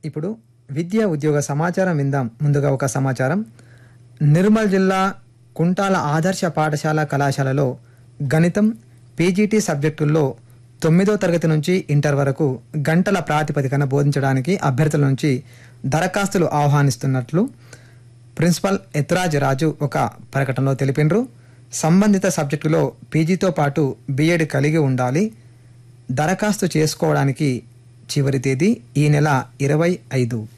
ఇప్పుడు విద్యా ఉద్యోగ సమాచారం విందాం ముందుగా ఒక సమాచారం నిర్మల్ జిల్లా కుంటాల ఆదర్శ పాఠశాల కళాశాలలో గణితం పీజీటీ సబ్జెక్టుల్లో తొమ్మిదో తరగతి నుంచి ఇంటర్ వరకు గంటల ప్రాతిపదికన బోధించడానికి అభ్యర్థుల నుంచి దరఖాస్తులు ఆహ్వానిస్తున్నట్లు ప్రిన్సిపల్ ఎత్రాజ్ రాజు ఒక ప్రకటనలో తెలిపినరు సంబంధిత సబ్జెక్టులో పీజీతో పాటు బీఎడ్ కలిగి ఉండాలి దరఖాస్తు చేసుకోవడానికి చివరి తేదీ ఈ నెల ఇరవై ఐదు